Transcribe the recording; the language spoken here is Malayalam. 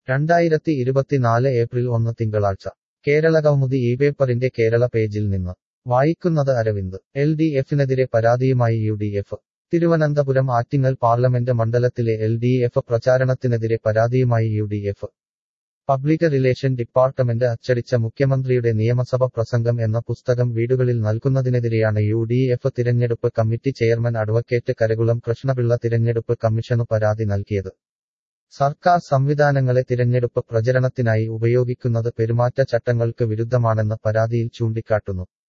രണ്ടായിരത്തി ഇരുപത്തിനാല് ഏപ്രിൽ ഒന്ന് തിങ്കളാഴ്ച കേരളകൗമുദി ഈ പേപ്പറിന്റെ കേരള പേജിൽ നിന്ന് വായിക്കുന്നത് അരവിന്ദ് എൽ ഡി എഫിനെതിരെ പരാതിയുമായി U D F Thiruvananthapuram Attingal parliament മണ്ഡലത്തിലെ എൽ ഡി എഫ് പ്രചാരണത്തിനെതിരെ പരാതിയുമായി U D F public relation department അച്ചടിച്ച മുഖ്യമന്ത്രിയുടെ നിയമസഭ പ്രസംഗം എന്ന പുസ്തകം വീടുകളിൽ നൽകുന്നതിനെതിരെയാണ് യു ഡി എഫ് തിരഞ്ഞെടുപ്പ് committee chairman advocate Karakulam Krishnapillai തിരഞ്ഞെടുപ്പ് കമ്മീഷനു പരാതി നൽകിയത് സർക്കാർ സംവിധാനങ്ങളെ തിരഞ്ഞെടുപ്പ് പ്രചരണത്തിനായി ഉപയോഗിക്കുന്നത് പെരുമാറ്റച്ചട്ടങ്ങൾക്ക് വിരുദ്ധമാണെന്ന് പരാതിയിൽ ചൂണ്ടിക്കാട്ടുന്നു